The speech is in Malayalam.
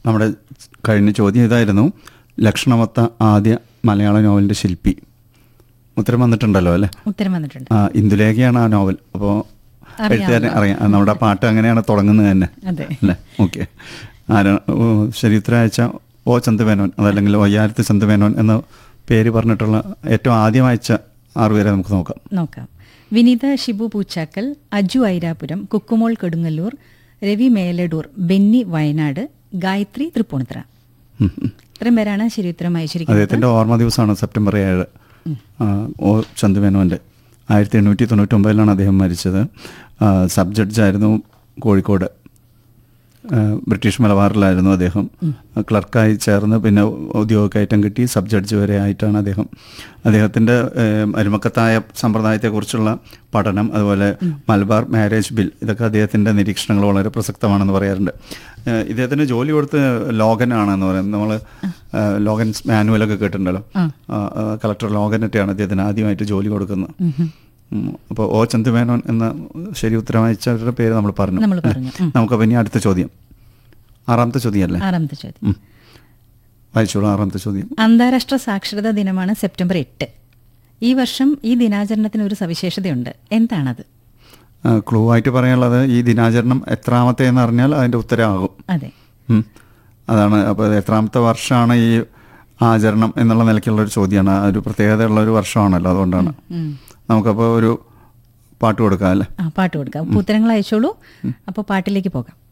നമ്മുടെ കഴിഞ്ഞ ചോദ്യം ഇതായിരുന്നു ലക്ഷണമൊത്ത ആദ്യ മലയാള നോവലിൻ്റെ ശില്പി ഉത്തരം വന്നിട്ടുണ്ടല്ലോ അല്ലേ ഉത്തരം വന്നിട്ടുണ്ട് ആ ഇന്ദുലേഖയാണ് ആ നോവൽ അപ്പോൾ എഴുത്തുകാരനെ അറിയാം ആ, നമ്മുടെ പാട്ട് അങ്ങനെയാണ് തുടങ്ങുന്നത് തന്നെ അതെ അല്ലേ ഓക്കെ ആരാ ഓ, ശരി ഉത്തരം അയച്ച ഓ ചന്തുമേനോൻ അതല്ലെങ്കിൽ ഒയ്യാരത്ത് ചന്തുമേനോൻ എന്ന പേര് പറഞ്ഞിട്ടുള്ള ഏറ്റവും ആദ്യം അയച്ച ആറുപേരെ നമുക്ക് നോക്കാം നോക്കാം വിനീത ഷിബു പൂച്ചാക്കൽ അജു ഐരാപുരം കുക്കുമോൾ കൊടുങ്ങല്ലൂർ രവി മേലടൂർ ബെന്നി വയനാട് ഗായത്രി തൃപ്പൂണിത്തറ ഉം, ഉം. ഇത്രയും പേരാണ് ശരി ഉത്തരം അയച്ചിരിക്കുന്നത് അദ്ദേഹത്തിൻ്റെ ഓർമ്മ ദിവസമാണ് സെപ്റ്റംബർ ഏഴ് ആ, ഓ ചന്തുമേനോൻ്റെ ആയിരത്തി എണ്ണൂറ്റി തൊണ്ണൂറ്റൊമ്പതിലാണ് അദ്ദേഹം മരിച്ചത് ആ, സബ് ജഡ്ജായിരുന്നു കോഴിക്കോട് ആ, ബ്രിട്ടീഷ് മലബാറിലായിരുന്നു അദ്ദേഹം ക്ലർക്കായി ചേർന്ന് പിന്നെ ഔദ്യോഗിക കയറ്റം കിട്ടി സബ് ജഡ്ജ് വരെ ആയിട്ടാണ് അദ്ദേഹം അദ്ദേഹത്തിൻ്റെ അരുമക്കത്തായ സമ്പ്രദായത്തെക്കുറിച്ചുള്ള പഠനം അതുപോലെ മലബാർ മാരേജ് ബിൽ ഇതൊക്കെ അദ്ദേഹത്തിൻ്റെ നിരീക്ഷണങ്ങൾ വളരെ പ്രസക്തമാണെന്ന് പറയാറുണ്ട് ഏഹ് ഇദ്ദേഹത്തിന് ജോലി കൊടുത്ത് ലോഗനാണെന്ന് പറയുന്നത് നമ്മൾ ലോഗൻസ് മാനുവലൊക്കെ കേട്ടിട്ടുണ്ടല്ലോ കളക്ടർ ലോഗനൊക്കെയാണ് അദ്ദേഹത്തിന് ആദ്യമായിട്ട് ജോലി കൊടുക്കുന്നത് അപ്പോൾ ഓ ചന്തുമേനോൻ എന്ന ശരി ഉത്തരം അയച്ചവരുടെ പേര് നമ്മൾ പറഞ്ഞു നമ്മൾ പറഞ്ഞു ഉം. നമുക്കപ്പോൾ ഇനി അടുത്ത ചോദ്യം ആറാമത്തെ ചോദ്യം അല്ലേ ആറാമത്തെ ചോദ്യം ഉം. വായിച്ചോളൂ ആറാമത്തെ ചോദ്യം അന്താരാഷ്ട്ര സാക്ഷരതാ ദിനമാണ് സെപ്റ്റംബർ എട്ട് ഈ വർഷം ഈ ദിനാചരണത്തിന് ഒരു സവിശേഷതയുണ്ട് എന്താണത് ക്ലൂ ആയിട്ട് പറയാനുള്ളത് ഈ ദിനാചരണം എത്രാമത്തെ എന്ന് അറിഞ്ഞാൽ അതിൻ്റെ ഉത്തരമാകും അതെ ഉം. അതാണ് അപ്പോൾ എത്രാമത്തെ വർഷമാണ് ഈ ആചരണം എന്നുള്ള നിലയ്ക്കുള്ള ഒരു ചോദ്യമാണ് ആ ഒരു പ്രത്യേകതയുള്ള ഒരു വർഷമാണല്ലോ അതുകൊണ്ടാണ് ഉം. നമുക്കപ്പോൾ ഒരു പാട്ട് കൊടുക്കാം അല്ലേ ആ പാട്ട് കൊടുക്കാം ഉത്തരങ്ങൾ അയച്ചോളൂ അപ്പോൾ പാട്ടിലേക്ക് പോകാം